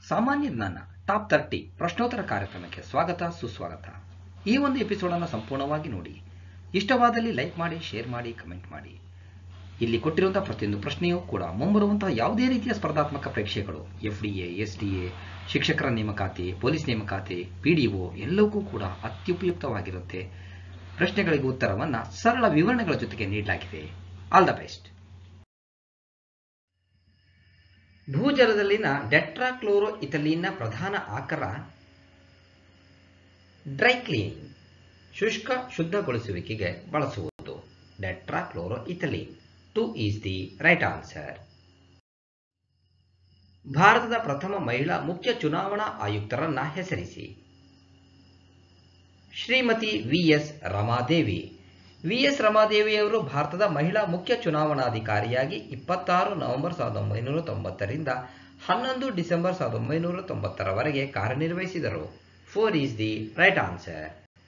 ಸಾಮಾನ್ಯ ಜ್ಞಾನ top thirty ಪ್ರಶ್ನೋತ್ತರ ಕಾರ್ಯಕ್ರಮಕ್ಕೆ ಸ್ವಾಗತ ಸುಸ್ವಾಗತ ಈ ಒಂದು ಎಪಿಸೋಡನ್ನು ಸಂಪೂರ್ಣವಾಗಿ ನೋಡಿ ಇಷ್ಟವಾದಲ್ಲಿ ಲೈಕ್ ಮಾಡಿ ಶೇರ್ ಮಾಡಿ ಕಮೆಂಟ್ ಮಾಡಿ ಇಲ್ಲಿ ಕೊಟ್ಟಿರುವಂತಹ ಪ್ರತಿಯೊಂದು ಪ್ರಶ್ನೆಯೂ ಕೂಡ ಮುಂಬರುವಂತಹ ಯಾವುದೇ ರೀತಿಯ ಸ್ಪರ್ಧಾತ್ಮಕ ಪರೀಕ್ಷೆಗಳು F D A S D A ಶಿಕ್ಷಕರ ನೇಮಕಾತಿ ಪೊಲೀಸ್ ನೇಮಕಾತಿ ಪಿ ಡಿ ಒ ಎಲ್ಲವೂ ಕೂಡ ಅತ್ಯುಪಯುಕ್ತವಾಗಿರುತ್ತೆ ಪ್ರಶ್ನೆಗಳಿಗೆ ಉತ್ತರವನ್ನು ಸರಳ ವಿವರಣೆಗಳ ಜೊತೆಗೆ ನೀಡಲಾಗಿದೆ ಆಲ್ ದ ಬೆಸ್ಟ್ ಭೂಜಲದಲ್ಲಿನ ಡೆಟ್ರಾಕ್ಲೋರೋ ಇಥಲೀನ್ನ ಪ್ರಧಾನ ಆಕರ ಡ್ರೈಕ್ಲೀನ್ ಶುಷ್ಕ ಶುದ್ಧಗೊಳಿಸುವಿಕೆಗೆ ಬಳಸುವುದು tetrachloroethylene two is the right answer ಭಾರತದ ಪ್ರಥಮ ಮಹಿಳಾ ಮುಖ್ಯ ಚುನಾವಣಾ ಆಯುಕ್ತರನ್ನ ಹೆಸರಿಸಿ Shrimati V S Ramadevi V S ರಮಾದೇವಿಯವರು ಭಾರತದ ಮಹಿಳಾ ಮುಖ್ಯ ಚುನಾವಣಾಧಿಕಾರಿಯಾಗಿ ಇಪ್ಪತ್ತಾರು ನವೆಂಬರ್ ಸಾವಿರದ ಒಂಬೈನೂರ ತೊಂಬತ್ತರಿಂದ ಹನ್ನೊಂದು ಡಿಸೆಂಬರ್ ಸಾವಿರದ ಒಂಬೈನೂರ ತೊಂಬತ್ತರವರೆಗೆ ಕಾರ್ಯನಿರ್ವಹಿಸಿದರು four is the right answer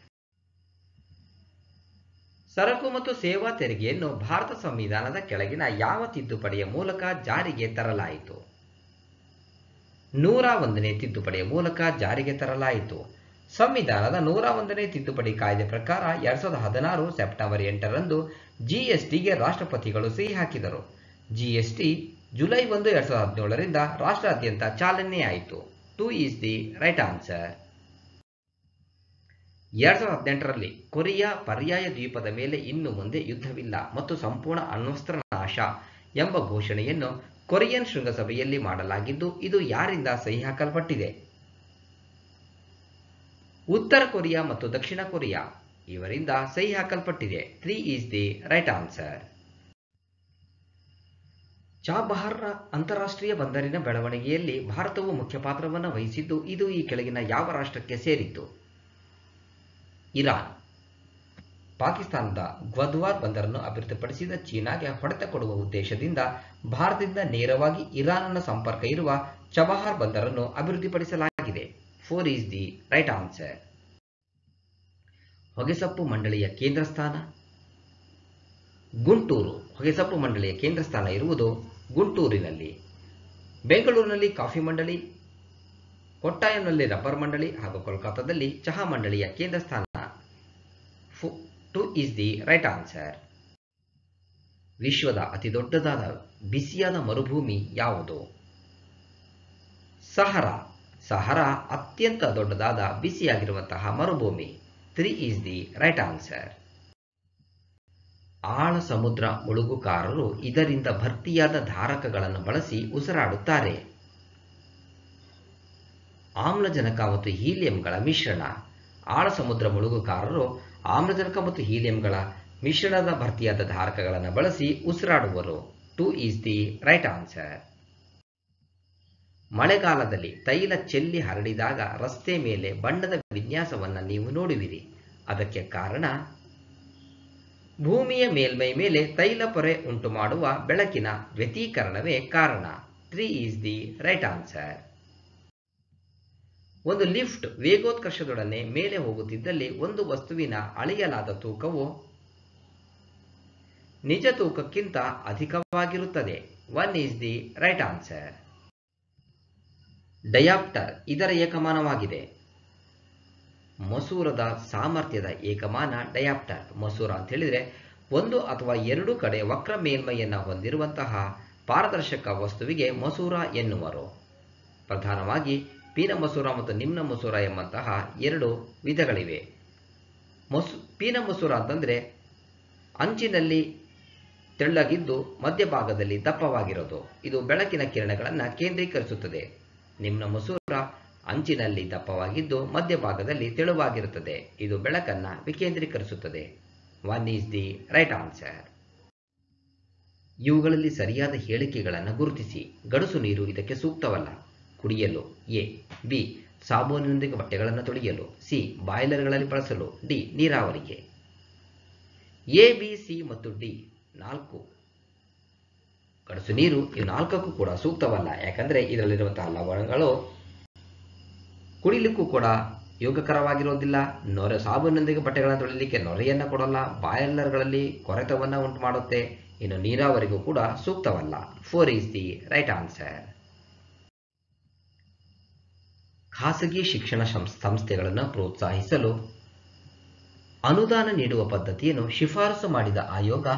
ಸರಕು ಮತ್ತು ಸೇವಾ ತೆರಿಗೆಯನ್ನು ಭಾರತ ಸಂವಿಧಾನದ ಕೆಳಗಿನ ಯಾವ ತಿದ್ದುಪಡಿಯ ಮೂಲಕ ಜಾರಿಗೆ ತರಲಾಯಿತು ನೂರ ಒಂದನೇ ತಿದ್ದುಪಡಿಯ ಮೂಲಕ ಜಾರಿಗೆ ತರಲಾಯಿತು ಸಂವಿಧಾನದ ನೂರ ಒಂದನೇ ತಿದ್ದುಪಡಿ ಕಾಯ್ದೆ ಪ್ರಕಾರ ಎರಡ್ ಸಾವಿರದ ಹದಿನಾರು ಸೆಪ್ಟೆಂಬರ್ ಎಂಟರಂದು ಜಿಎಸ್ಟಿಗೆ ರಾಷ್ಟ್ರಪತಿಗಳು ಸಹಿ ಹಾಕಿದರು ಜಿಎಸ್ಟಿ ಜುಲೈ ಒಂದು ಎರಡ್ ಸಾವಿರದ ಹದಿನೇಳರಿಂದ ರಾಷ್ಟ್ರಾದ್ಯಂತ ಚಾಲನೆಯಾಯಿತು two is the right answer ಎರಡ್ ಸಾವಿರದ ಹದಿನೆಂಟರಲ್ಲಿ ಕೊರಿಯಾ ಪರ್ಯಾಯ ದ್ವೀಪದ ಮೇಲೆ ಇನ್ನು ಮುಂದೆ ಯುದ್ಧವಿಲ್ಲ ಮತ್ತು ಸಂಪೂರ್ಣ ಅಣ್ವಸ್ತ್ರ ನಾಶ ಎಂಬ ಘೋಷಣೆಯನ್ನು ಕೊರಿಯನ್ ಶೃಂಗಸಭೆಯಲ್ಲಿ ಮಾಡಲಾಗಿದ್ದು ಇದು ಯಾರಿಂದ ಸಹಿ ಹಾಕಲ್ಪಟ್ಟಿದೆ ಉತ್ತರ ಕೊರಿಯಾ ಮತ್ತು ದಕ್ಷಿಣ ಕೊರಿಯಾ ಇವರಿಂದ ಸಹಿ ಹಾಕಲ್ಪಟ್ಟಿದೆ three is the right answer Chabahar ಅಂತಾರಾಷ್ಟ್ರೀಯ ಬಂದರಿನ ಬೆಳವಣಿಗೆಯಲ್ಲಿ ಭಾರತವು ಮುಖ್ಯ ಪಾತ್ರವನ್ನು ವಹಿಸಿದ್ದು ಇದು ಈ ಕೆಳಗಿನ ಯಾವ ರಾಷ್ಟ್ರಕ್ಕೆ ಸೇರಿತ್ತು ಇರಾನ್ ಪಾಕಿಸ್ತಾನದ ಗ್ವದ್ವಾರ್ ಬಂದರನ್ನು ಅಭಿವೃದ್ಧಿಪಡಿಸಿದ ಚೀನಾಗೆ ಹೊಡೆತ ಕೊಡುವ ಉದ್ದೇಶದಿಂದ ಭಾರತದಿಂದ ನೇರವಾಗಿ ಇರಾನ್ನ ಸಂಪರ್ಕ ಇರುವ ಚಬಹಾರ್ ಬಂದರನ್ನು ಅಭಿವೃದ್ಧಿಪಡಿಸಲಾಗಿದೆ four is the right answer ಹೊಗೆಸೊಪ್ಪು ಮಂಡಳಿಯ ಕೇಂದ್ರ ಸ್ಥಾನ ಗುಂಟೂರು ಹೊಗೆಸೊಪ್ಪು ಮಂಡಳಿಯ ಕೇಂದ್ರ ಸ್ಥಾನ ಇರುವುದು ಗುಂಟೂರಿನಲ್ಲಿ ಬೆಂಗಳೂರಿನಲ್ಲಿ ಕಾಫಿ ಮಂಡಳಿ ಕೊಟ್ಟಾಯಂನಲ್ಲಿ ರಬ್ಬರ್ ಮಂಡಳಿ ಹಾಗೂ ಕೋಲ್ಕತ್ತಾದಲ್ಲಿ ಚಹಾ ಮಂಡಳಿಯ ಕೇಂದ್ರ ಸ್ಥಾನ two is the right answer ವಿಶ್ವದ ಅತಿದೊಡ್ಡದಾದ ಬಿಸಿಯಾದ ಮರುಭೂಮಿ ಯಾವುದು ಸಹರಾ ಸಹರಾ ಅತ್ಯಂತ ದೊಡ್ಡದಾದ ಬಿಸಿಯಾಗಿರುವಂತಹ ಮರುಭೂಮಿ three is the right answer ಆಳ ಸಮುದ್ರ ಮುಳುಗುಕಾರರು ಇದರಿಂದ ಭರ್ತಿಯಾದ ಧಾರಕಗಳನ್ನು ಬಳಸಿ ಉಸಿರಾಡುತ್ತಾರೆ ಆಮ್ಲಜನಕ ಮತ್ತು ಹೀಲಿಯಂಗಳ ಮಿಶ್ರಣ ಆಳ ಸಮುದ್ರ ಮುಳುಗುಕಾರರು ಆಮ್ಲಜನಕ ಮತ್ತು ಹೀಲಿಯಂಗಳ ಮಿಶ್ರಣದ ಭರ್ತಿಯಾದ ಧಾರಕಗಳನ್ನು ಬಳಸಿ ಉಸಿರಾಡುವರು two is the right answer ಮಳೆಗಾಲದಲ್ಲಿ ತೈಲ ಚೆಲ್ಲಿ ಹರಡಿದಾಗ ರಸ್ತೆ ಮೇಲೆ ಬಣ್ಣದ ವಿನ್ಯಾಸವನ್ನು ನೀವು ನೋಡುವಿರಿ ಅದಕ್ಕೆ ಕಾರಣ ಭೂಮಿಯ ಮೇಲ್ಮೈ ಮೇಲೆ ತೈಲ ಪೊರೆ ಉಂಟು ಮಾಡುವ ಬೆಳಕಿನ ವ್ಯತೀಕರಣವೇ ಕಾರಣ three is the right answer ಒಂದು ಲಿಫ್ಟ್ ವೇಗೋತ್ಕರ್ಷದೊಡನೆ ಮೇಲೆ ಹೋಗುತ್ತಿದ್ದಲ್ಲಿ ಒಂದು ವಸ್ತುವಿನ ಅಳೆಯಲಾದ ತೂಕವು ನಿಜ ತೂಕಕ್ಕಿಂತ ಅಧಿಕವಾಗಿರುತ್ತದೆ one is the right answer diopter ಇದರ ಏಕಮಾನವಾಗಿದೆ ಮಸೂರದ ಸಾಮರ್ಥ್ಯದ ಏಕಮಾನ ಡಯಾಪ್ಟರ್ ಮಸೂರ ಅಂತ ಹೇಳಿದ್ರೆ ಒಂದು ಅಥವಾ ಎರಡು ಕಡೆ ವಕ್ರ ಮೇಲ್ಮೈಯನ್ನು ಹೊಂದಿರುವಂತಹ ಪಾರದರ್ಶಕ ವಸ್ತುವಿಗೆ ಮಸೂರ ಎನ್ನುವರು ಪ್ರಧಾನವಾಗಿ ಪೀನ ಮಸೂರ ಮತ್ತು ನಿಮ್ನ ಮಸೂರ ಎಂಬಂತಹ ಎರಡು ವಿಧಗಳಿವೆ ಮಸು ಪೀನ ಮಸೂರ ಅಂತಂದರೆ ಅಂಚಿನಲ್ಲಿ ತೆಳ್ಳಗಿದ್ದು ಮಧ್ಯಭಾಗದಲ್ಲಿ ದಪ್ಪವಾಗಿರೋದು ಇದು ಬೆಳಕಿನ ಕಿರಣಗಳನ್ನು ಕೇಂದ್ರೀಕರಿಸುತ್ತದೆ ನಿಮ್ನ ಮಸೂರ ಅಂಚಿನಲ್ಲಿ ದಪ್ಪವಾಗಿದ್ದು ಮಧ್ಯಭಾಗದಲ್ಲಿ ತೆಳುವಾಗಿರುತ್ತದೆ ಇದು ಬೆಳಕನ್ನು ವಿಕೇಂದ್ರೀಕರಿಸುತ್ತದೆ one is the right answer ಇವುಗಳಲ್ಲಿ ಸರಿಯಾದ ಹೇಳಿಕೆಗಳನ್ನು ಗುರುತಿಸಿ ಗಡುಸು ನೀರು ಇದಕ್ಕೆ ಸೂಕ್ತವಲ್ಲ ಕುಡಿಯಲು ಎ ಬಿ ಸಾಬೂನಿನೊಂದಿಗೆ ಬಟ್ಟೆಗಳನ್ನು ತೊಳೆಯಲು ಸಿ ಬಾಯ್ಲರ್ಗಳಲ್ಲಿ ಬಳಸಲು ಡಿ ನೀರಾವರಿಗೆ ಎ ಬಿ ಸಿ ಮತ್ತು ಡಿ ನಾಲ್ಕು ಗಡಸು ನೀರು ಇವು ನಾಲ್ಕಕ್ಕೂ ಕೂಡ ಸೂಕ್ತವಲ್ಲ ಯಾಕಂದರೆ ಇದರಲ್ಲಿರುವಂತಹ ಲವಣಗಳು ಕುಡಿಲಿಕ್ಕೂ ಕೂಡ ಯೋಗಕರವಾಗಿರೋದಿಲ್ಲ ನೊರೆ ಸಾಬೂನಿನೊಂದಿಗೆ ಬಟ್ಟೆಗಳನ್ನು ತೊಳಿಲಿಕ್ಕೆ ನೊರೆಯನ್ನು ಕೊಡಲ್ಲ ಬಾಯ್ಲರ್ಗಳಲ್ಲಿ ಕೊರೆತವನ್ನು ಉಂಟು ಮಾಡುತ್ತೆ ಇನ್ನು ನೀರಾವರಿಗೂ ಕೂಡ ಸೂಕ್ತವಲ್ಲ four is the right answer ಖಾಸಗಿ ಶಿಕ್ಷಣ ಸಂಸ್ಥೆಗಳನ್ನು ಪ್ರೋತ್ಸಾಹಿಸಲು ಅನುದಾನ ನೀಡುವ ಪದ್ಧತಿಯನ್ನು ಶಿಫಾರಸು ಮಾಡಿದ ಆಯೋಗ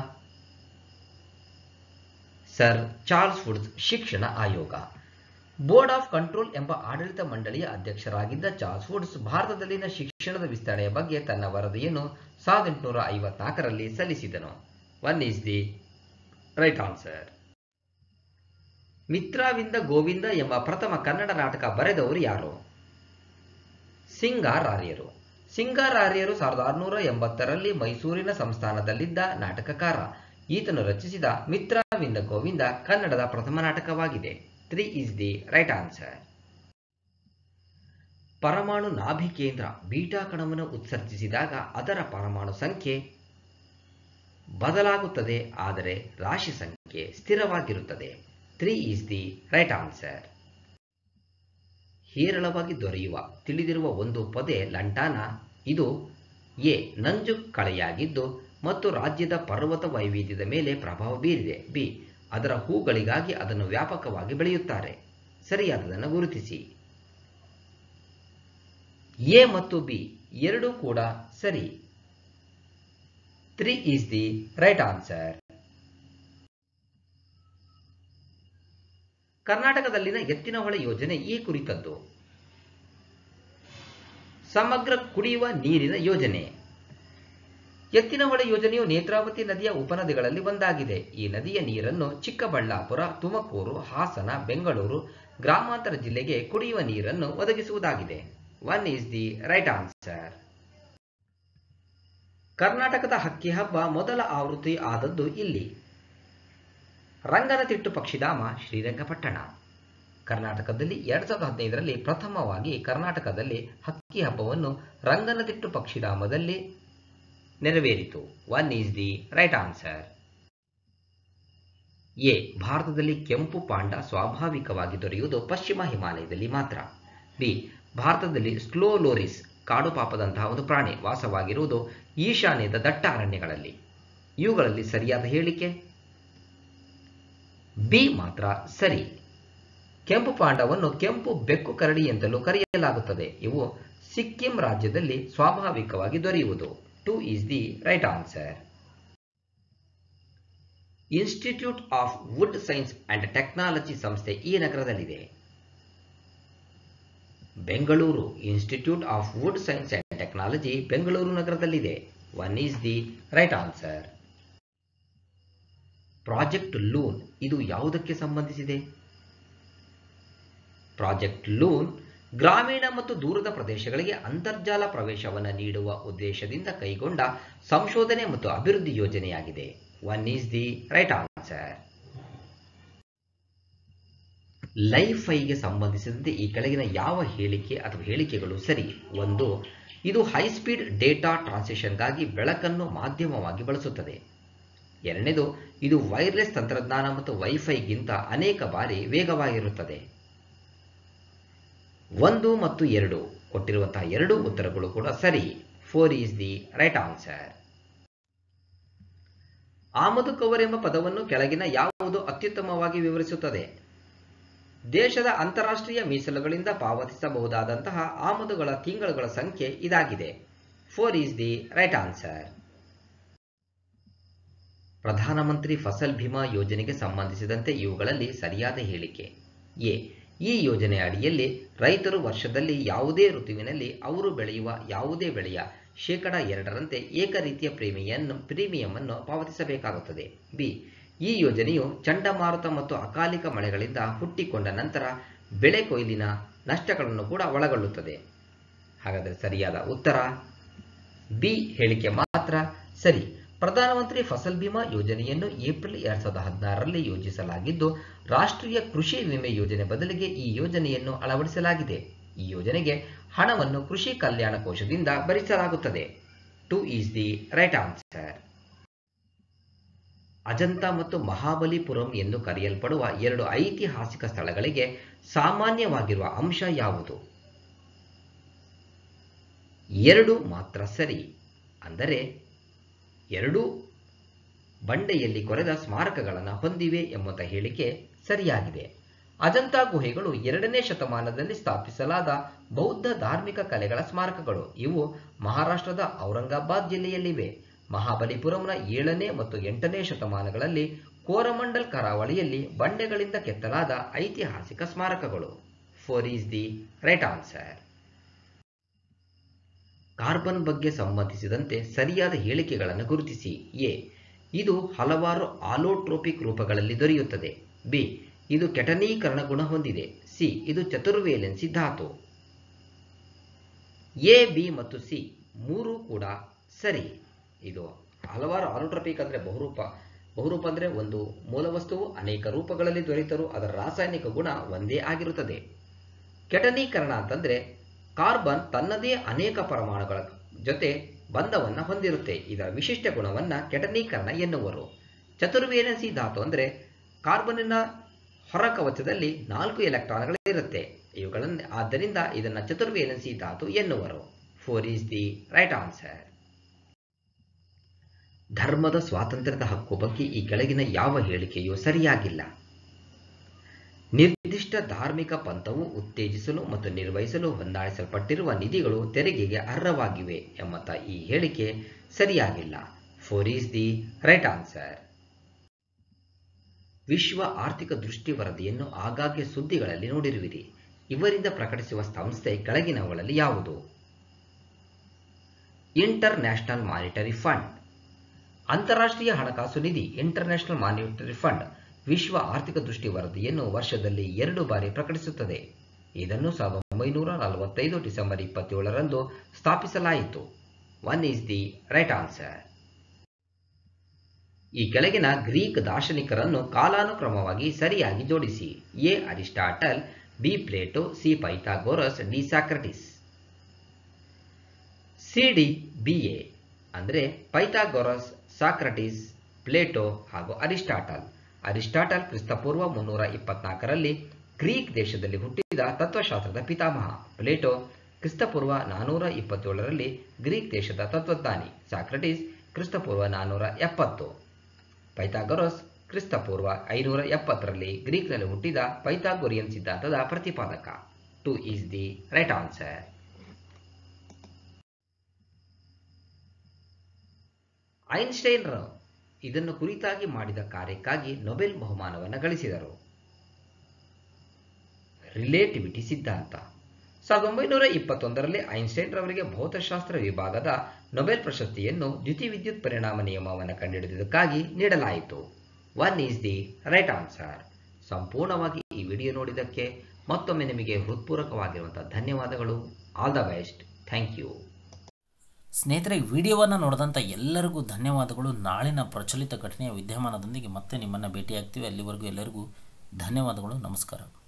ಸರ್ ಚಾರ್ಲ್ಸ್ ವುಡ್ಸ್ ಶಿಕ್ಷಣ ಆಯೋಗ ಬೋರ್ಡ್ ಆಫ್ ಕಂಟ್ರೋಲ್ ಎಂಬ ಆಡಳಿತ ಮಂಡಳಿಯ ಅಧ್ಯಕ್ಷರಾಗಿದ್ದ ಚಾರ್ಲ್ಸ್ ವುಡ್ಸ್ ಭಾರತದಲ್ಲಿನ ಶಿಕ್ಷಣದ ವಿಸ್ತರಣೆಯ ಬಗ್ಗೆ ತನ್ನ ವರದಿಯನ್ನು ಸಾವಿರದ ಎಂಟುನೂರ ಐವತ್ನಾಲ್ಕರಲ್ಲಿ ಸಲ್ಲಿಸಿದನು one is the right answer Mitravinda Govinda ಎಂಬ ಪ್ರಥಮ ಕನ್ನಡ ನಾಟಕ ಬರೆದವರು ಯಾರು ಸಿಂಗಾರಾರ್ಯರು ಸಿಂಗಾರಾರ್ಯರು ಸಾವಿರದ ಆರುನೂರ ಎಂಬತ್ತರಲ್ಲಿ ಮೈಸೂರಿನ ಸಂಸ್ಥಾನದಲ್ಲಿದ್ದ ನಾಟಕಕಾರ ಈತನು ರಚಿಸಿದ ಮಿತ್ರವಿಂದ ಗೋವಿಂದ ಕನ್ನಡದ ಪ್ರಥಮ ನಾಟಕವಾಗಿದೆ three is the right answer ಪರಮಾಣು ನಾಭಿ ಕೇಂದ್ರ ಬೀಟಾ ಕಣವನ್ನು ಉತ್ಸರ್ಜಿಸಿದಾಗ ಅದರ ಪರಮಾಣು ಸಂಖ್ಯೆ ಬದಲಾಗುತ್ತದೆ ಆದರೆ ರಾಶಿ ಸಂಖ್ಯೆ ಸ್ಥಿರವಾಗಿರುತ್ತದೆ three is the right answer ಹೇರಳವಾಗಿ ದೊರೆಯುವ ತಿಳಿದಿರುವ ಒಂದು ಪೊದೆ ಲಂಟಾನ ಇದು ಎ ನಂಜು ಕಳೆಯಾಗಿದ್ದು ಮತ್ತು ರಾಜ್ಯದ ಪರ್ವತ ವೈವಿಧ್ಯದ ಮೇಲೆ ಪ್ರಭಾವ ಬೀರಿದೆ ಬಿ ಅದರ ಹೂಗಳಿಗಾಗಿ ಅದನ್ನು ವ್ಯಾಪಕವಾಗಿ ಬೆಳೆಯುತ್ತಾರೆ ಸರಿಯಾದದನ್ನು ಗುರುತಿಸಿ ಎ ಮತ್ತು ಬಿ ಎರಡೂ ಕೂಡ ಸರಿ three is the right answer ಕರ್ನಾಟಕದಲ್ಲಿನ ಎತ್ತಿನಹೊಳೆ ಯೋಜನೆ ಈ ಕುರಿತದ್ದು ಸಮಗ್ರ ಕುಡಿಯುವ ನೀರಿನ ಯೋಜನೆ ಎತ್ತಿನಹೊಳೆ ಯೋಜನೆಯು ನೇತ್ರಾವತಿ ನದಿಯ ಉಪನದಿಗಳಲ್ಲಿ ಒಂದಾಗಿದೆ ಈ ನದಿಯ ನೀರನ್ನು ಚಿಕ್ಕಬಳ್ಳಾಪುರ ತುಮಕೂರು ಹಾಸನ ಬೆಂಗಳೂರು ಗ್ರಾಮಾಂತರ ಜಿಲ್ಲೆಗೆ ಕುಡಿಯುವ ನೀರನ್ನು ಒದಗಿಸುವುದಾಗಿದೆ one is the right answer ಕರ್ನಾಟಕದ ಹಕ್ಕಿ ಹಬ್ಬ ಮೊದಲ ಆವೃತ್ತಿ ಆದದ್ದು ಇಲ್ಲಿ ರಂಗನತಿಟ್ಟು ಪಕ್ಷಿಧಾಮ ಶ್ರೀರಂಗಪಟ್ಟಣ ಕರ್ನಾಟಕದಲ್ಲಿ ಎರಡ್ ಸಾವಿರದ ಹದಿನೈದರಲ್ಲಿ ಪ್ರಥಮವಾಗಿ ಕರ್ನಾಟಕದಲ್ಲಿ ಹಕ್ಕಿ ಹಬ್ಬವನ್ನು ರಂಗನತಿಟ್ಟು ಪಕ್ಷಿಧಾಮದಲ್ಲಿ ನೆರವೇರಿತು one is the right answer A ಭಾರತದಲ್ಲಿ ಕೆಂಪು ಪಾಂಡ ಸ್ವಾಭಾವಿಕವಾಗಿ ದೊರೆಯುವುದು ಪಶ್ಚಿಮ ಹಿಮಾಲಯದಲ್ಲಿ ಮಾತ್ರ ಬಿ ಭಾರತದಲ್ಲಿ ಸ್ಲೋ ಲೋರಿಸ್ ಕಾಡು ಪಾಪದಂತಹ ಒಂದು ಪ್ರಾಣಿ ವಾಸವಾಗಿರುವುದು ಈಶಾನ್ಯದ ದಟ್ಟ ಅರಣ್ಯಗಳಲ್ಲಿ ಇವುಗಳಲ್ಲಿ ಸರಿಯಾದ ಹೇಳಿಕೆ ಬಿ ಮಾತ್ರ ಸರಿ ಕೆಂಪು ಪಾಂಡವನ್ನು ಕೆಂಪು ಬೆಕ್ಕು ಕರಡಿ ಎಂತಲೂ ಕರೆಯಲಾಗುತ್ತದೆ ಇವು ಸಿಕ್ಕಿಂ ರಾಜ್ಯದಲ್ಲಿ ಸ್ವಾಭಾವಿಕವಾಗಿ ದೊರೆಯುವುದು two is the right answer institute of wood science and technology ಸಂಸ್ಥೆ ಈ ನಗರದಲ್ಲಿದೆ Bengaluru institute of wood science and technology Bengaluru ನಗರದಲ್ಲಿದೆ one is the right answer project loon ಇದು ಯಾವುದಕ್ಕೆ ಸಂಬಂಧಿಸಿದೆ ಪ್ರಾಜೆಕ್ಟ್ ಲೂನ್ ಗ್ರಾಮೀಣ ಮತ್ತು ದೂರದ ಪ್ರದೇಶಗಳಿಗೆ ಅಂತರ್ಜಾಲ ಪ್ರವೇಶವನ್ನು ನೀಡುವ ಉದ್ದೇಶದಿಂದ ಕೈಗೊಂಡ ಸಂಶೋಧನೆ ಮತ್ತು ಅಭಿವೃದ್ಧಿ ಯೋಜನೆಯಾಗಿದೆ one is the right answer life ಐಗೆ ಸಂಬಂಧಿಸಿದಂತೆ ಈ ಕೆಳಗಿನ ಯಾವ ಹೇಳಿಕೆ ಅಥವಾ ಹೇಳಿಕೆಗಳು ಸರಿ ಒಂದು ಇದು ಹೈಸ್ಪೀಡ್ ಡೇಟಾ ಟ್ರಾನ್ಸಿಷನ್ಗಾಗಿ ಬೆಳಕನ್ನು ಮಾಧ್ಯಮವಾಗಿ ಬಳಸುತ್ತದೆ ಎರಡನೇದು ಇದು ವೈರ್ಲೆಸ್ ತಂತ್ರಜ್ಞಾನ ಮತ್ತು ವೈಫೈಗಿಂತ ಅನೇಕ ಬಾರಿ ವೇಗವಾಗಿರುತ್ತದೆ ಒಂದು ಮತ್ತು ಎರಡು ಕೊಟ್ಟಿರುವಂತಹ ಎರಡು ಉತ್ತರಗಳು ಕೂಡ ಸರಿ four is the right answer ಆಮದು ಕವರ್ ಎಂಬ ಪದವನ್ನು ಕೆಳಗಿನ ಯಾವುದು ಅತ್ಯುತ್ತಮವಾಗಿ ವಿವರಿಸುತ್ತದೆ ದೇಶದ ಅಂತಾರಾಷ್ಟ್ರೀಯ ಮೀಸಲುಗಳಿಂದ ಪಾವತಿಸಬಹುದಾದಂತಹ ಆಮದುಗಳ ತಿಂಗಳುಗಳ ಸಂಖ್ಯೆ ಇದಾಗಿದೆ four is the right answer ಪ್ರಧಾನಮಂತ್ರಿ ಫಸಲ್ ಭೀಮಾ ಯೋಜನೆಗೆ ಸಂಬಂಧಿಸಿದಂತೆ ಇವುಗಳಲ್ಲಿ ಸರಿಯಾದ ಹೇಳಿಕೆ ಎ ಈ ಯೋಜನೆ ಅಡಿಯಲ್ಲಿ ರೈತರು ವರ್ಷದಲ್ಲಿ ಯಾವುದೇ ಋತುವಿನಲ್ಲಿ ಅವರು ಬೆಳೆಯುವ ಯಾವುದೇ ಬೆಳೆಯ ಶೇಕಡ ಎರಡರಂತೆ ಏಕ ರೀತಿಯ ಪ್ರೀಮಿಯನ್ನು ಪ್ರೀಮಿಯಂ ಪಾವತಿಸಬೇಕಾಗುತ್ತದೆ ಬಿ ಈ ಯೋಜನೆಯು ಚಂಡಮಾರುತ ಮತ್ತು ಅಕಾಲಿಕ ಮಳೆಗಳಿಂದ ಹುಟ್ಟಿಕೊಂಡ ನಂತರ ಬೆಳೆ ಕೊಯ್ಲಿನ ನಷ್ಟಗಳನ್ನು ಕೂಡ ಒಳಗೊಳ್ಳುತ್ತದೆ ಹಾಗಾದರೆ ಸರಿಯಾದ ಉತ್ತರ ಬಿ ಹೇಳಿಕೆ ಮಾತ್ರ ಸರಿ ಪ್ರಧಾನಮಂತ್ರಿ ಫಸಲ್ ಬಿಮಾ ಯೋಜನೆಯನ್ನು ಏಪ್ರಿಲ್ ಎರಡ್ ಸಾವಿರದ ಹದಿನಾರರಲ್ಲಿ ಯೋಜಿಸಲಾಗಿದ್ದು ರಾಷ್ಟ್ರೀಯ ಕೃಷಿ ವಿಮೆ ಯೋಜನೆ ಬದಲಿಗೆ ಈ ಯೋಜನೆಯನ್ನು ಅಳವಡಿಸಲಾಗಿದೆ ಈ ಯೋಜನೆಗೆ ಹಣವನ್ನು ಕೃಷಿ ಕಲ್ಯಾಣ ಕೋಶದಿಂದ ಭರಿಸಲಾಗುತ್ತದೆ two is the right answer Ajanta ಮತ್ತು ಮಹಾಬಲಿಪುರಂ ಎಂದು ಕರೆಯಲ್ಪಡುವ ಎರಡು ಐತಿಹಾಸಿಕ ಸ್ಥಳಗಳಿಗೆ ಸಾಮಾನ್ಯವಾಗಿರುವ ಅಂಶ ಯಾವುದು ಎರಡು ಮಾತ್ರ ಸರಿ ಅಂದರೆ ಎರಡೂ ಬಂಡೆಯಲ್ಲಿ ಕೊರೆದ ಸ್ಮಾರಕಗಳನ್ನು ಹೊಂದಿವೆ ಎಂಬಂತ ಹೇಳಿಕೆ ಸರಿಯಾಗಿದೆ ಅಜಂತಾ ಗುಹೆಗಳು ಎರಡನೇ ಶತಮಾನದಲ್ಲಿ ಸ್ಥಾಪಿಸಲಾದ ಬೌದ್ಧ ಧಾರ್ಮಿಕ ಕಲೆಗಳ ಸ್ಮಾರಕಗಳು ಇವು ಮಹಾರಾಷ್ಟ್ರದ ಔರಂಗಾಬಾದ್ ಜಿಲ್ಲೆಯಲ್ಲಿವೆ ಮಹಾಬಲಿಪುರಂನ ಏಳನೇ ಮತ್ತು ಎಂಟನೇ ಶತಮಾನಗಳಲ್ಲಿ ಕೋರಮಂಡಲ್ ಕರಾವಳಿಯಲ್ಲಿ ಬಂಡೆಗಳಿಂದ ಕೆತ್ತಲಾದ ಐತಿಹಾಸಿಕ ಸ್ಮಾರಕಗಳು four is the right answer carbon ಬಗ್ಗೆ ಸಂಬಂಧಿಸಿದಂತೆ ಸರಿಯಾದ ಹೇಳಿಕೆಗಳನ್ನು ಗುರುತಿಸಿ ಎ ಇದು ಹಲವಾರು ಆಲೋಟ್ರೋಪಿಕ್ ರೂಪಗಳಲ್ಲಿ ದೊರೆಯುತ್ತದೆ ಬಿ ಇದು ಕೆಟನೀಕರಣ ಗುಣ ಹೊಂದಿದೆ ಸಿ ಇದು ಚತುರ್ವೇಲೆನ್ಸಿ ಧಾತು ಎ ಬಿ ಮತ್ತು ಸಿ ಮೂರು ಕೂಡ ಸರಿ ಇದು ಹಲವಾರು ಆಲೋಟ್ರೋಪಿಕ್ ಅಂದರೆ ಬಹುರೂಪ ಬಹುರೂಪ ಅಂದರೆ ಒಂದು ಮೂಲ ವಸ್ತುವು ಅನೇಕ ರೂಪಗಳಲ್ಲಿ ದೊರೆತರೂ ಅದರ ರಾಸಾಯನಿಕ ಗುಣ ಒಂದೇ ಆಗಿರುತ್ತದೆ ಕೆಟನೀಕರಣ ಅಂತಂದರೆ ಕಾರ್ಬನ್ ತನ್ನದೇ ಅನೇಕ ಪರಮಾಣುಗಳ ಜೊತೆ ಬಂಧವನ್ನು ಹೊಂದಿರುತ್ತೆ ಇದರ ವಿಶಿಷ್ಟ ಗುಣವನ್ನು ಕೆಟನೀಕರಣ ಎನ್ನುವರು ಚತುರ್ವೇಲೆನ್ಸಿ ಧಾತು ಅಂದರೆ ಕಾರ್ಬನ್ನಿನ ಹೊರ ಕವಚದಲ್ಲಿ ನಾಲ್ಕು ಎಲೆಕ್ಟ್ರಾನ್ಗಳಿರುತ್ತೆ ಇವುಗಳನ್ನು ಆದ್ದರಿಂದ ಇದನ್ನು ಚತುರ್ವೇಲೆನ್ಸಿ ಧಾತು ಎನ್ನುವರು four is the right answer ಧರ್ಮದ ಸ್ವಾತಂತ್ರ್ಯದ ಹಕ್ಕು ಬಗ್ಗೆ ಈ ಕೆಳಗಿನ ಯಾವ ಹೇಳಿಕೆಯೂ ಸರಿಯಾಗಿಲ್ಲ ನಿರ್ದಿಷ್ಟ ಧಾರ್ಮಿಕ ಪಂಥವು ಉತ್ತೇಜಿಸಲು ಮತ್ತು ನಿರ್ವಹಿಸಲು ಹೊಂದಾಣಿಸಲ್ಪಟ್ಟಿರುವ ನಿಧಿಗಳು ತೆರಿಗೆಗೆ ಅರ್ಹವಾಗಿವೆ ಎಂಬಂತ ಈ ಹೇಳಿಕೆ ಸರಿಯಾಗಿಲ್ಲ four is the right answer ವಿಶ್ವ ಆರ್ಥಿಕ ದೃಷ್ಟಿ ವರದಿಯನ್ನು ಆಗಾಗ್ಗೆ ಸುದ್ದಿಗಳಲ್ಲಿ ನೋಡಿರುವಿರಿ ಇವರಿಂದ ಪ್ರಕಟಿಸುವ ಸಂಸ್ಥೆ ಕೆಳಗಿನವುಗಳಲ್ಲಿ ಯಾವುದು ಇಂಟರ್ ನ್ಯಾಷನಲ್ ಮಾನಿಟರಿ ಫಂಡ್ ಅಂತಾರಾಷ್ಟ್ರೀಯ ಹಣಕಾಸು ನಿಧಿ ಇಂಟರ್ನ್ಯಾಷನಲ್ ಮಾನಿಟರಿ ಫಂಡ್ ವಿಶ್ವ ಆರ್ಥಿಕ ದೃಷ್ಟಿ ವರದಿಯನ್ನು ವರ್ಷದಲ್ಲಿ ಎರಡು ಬಾರಿ ಪ್ರಕಟಿಸುತ್ತದೆ ಇದನ್ನು ಸಾವಿರದ ಒಂಬೈನೂರ ನಲವತ್ತೈದು ಡಿಸೆಂಬರ್ ಇಪ್ಪತ್ತೇಳರಂದು ಸ್ಥಾಪಿಸಲಾಯಿತು one is the right answer ಈ ಕೆಳಗಿನ ಗ್ರೀಕ್ ದಾರ್ಶನಿಕರನ್ನು ಕಾಲಾನುಕ್ರಮವಾಗಿ ಸರಿಯಾಗಿ ಜೋಡಿಸಿ A Aristotle B Plato C Pythagoras D Socrates C D B A ಅಂದರೆ ಪೈಥಾಗೋರಸ್ ಸಾಕ್ರಟಿಸ್ ಪ್ಲೇಟೋ ಹಾಗೂ ಅರಿಸ್ಟಾಟಲ್ ಅರಿಸ್ಟಾಟಲ್ ಕ್ರಿಸ್ತಪೂರ್ವ ಮುನ್ನೂರ ಇಪ್ಪತ್ನಾಲ್ಕರಲ್ಲಿ ಗ್ರೀಕ್ ದೇಶದಲ್ಲಿ ಹುಟ್ಟಿದ ತತ್ವಶಾಸ್ತ್ರದ ಪಿತಾಮಹ ಪ್ಲೇಟೋ ಕ್ರಿಸ್ತಪೂರ್ವ ನಾನೂರ ಇಪ್ಪತ್ತೇಳರಲ್ಲಿ ಗ್ರೀಕ್ ದೇಶದ ತತ್ವಜ್ಞಾನಿ ಸಾಕ್ರಟಿಸ್ ಕ್ರಿಸ್ತಪೂರ್ವ ನಾನೂರ ಎಪ್ಪತ್ತು ಪೈಥಾಗರೋಸ್ ಕ್ರಿಸ್ತಪೂರ್ವ ಐನೂರ ಎಪ್ಪತ್ತರಲ್ಲಿ ಗ್ರೀಕ್ನಲ್ಲಿ ಹುಟ್ಟಿದ ಪೈಥಾಗೊರಿಯನ್ ಸಿದ್ಧಾಂತದ ಪ್ರತಿಪಾದಕ two is the right answer ಐನ್ಸ್ಟೈನ್ರು ಇದನ್ನು ಕುರಿತಾಗಿ ಮಾಡಿದ ಕಾರ್ಯಕ್ಕಾಗಿ ನೊಬೆಲ್ ಬಹುಮಾನವನ್ನು ಗಳಿಸಿದರು ರಿಲೇಟಿವಿಟಿ ಸಿದ್ಧಾಂತ ಸಾವಿರದ ಒಂಬೈನೂರ ಇಪ್ಪತ್ತೊಂದರಲ್ಲಿ ಐನ್ಸ್ಟೈನ್ ರವರಿಗೆ ಭೌತಶಾಸ್ತ್ರ ವಿಭಾಗದ ನೊಬೆಲ್ ಪ್ರಶಸ್ತಿಯನ್ನು ದ್ಯುತಿವಿದ್ಯುತ್ ಪರಿಣಾಮ ನಿಯಮವನ್ನು ಕಂಡುಹಿಡಿದುದಕ್ಕಾಗಿ ನೀಡಲಾಯಿತು one is the right answer ಸಂಪೂರ್ಣವಾಗಿ ಈ ವಿಡಿಯೋ ನೋಡಿದ್ದಕ್ಕೆ ಮತ್ತೊಮ್ಮೆ ನಿಮಗೆ ಹೃತ್ಪೂರ್ವಕವಾಗಿರುವಂಥ ಧನ್ಯವಾದಗಳು all the best thank you ಸ್ನೇಹಿತರೆ ವಿಡಿಯೋವನ್ನು ನೋಡಿದಂಥ ಎಲ್ಲರಿಗೂ ಧನ್ಯವಾದಗಳು ನಾಳಿನ ಪ್ರಚಲಿತ ಘಟನೆಯ ವಿದ್ಯಮಾನದೊಂದಿಗೆ ಮತ್ತೆ ನಿಮ್ಮನ್ನು ಭೇಟಿಯಾಗ್ತೀವಿ ಅಲ್ಲಿವರೆಗೂ ಎಲ್ಲರಿಗೂ ಧನ್ಯವಾದಗಳು ನಮಸ್ಕಾರ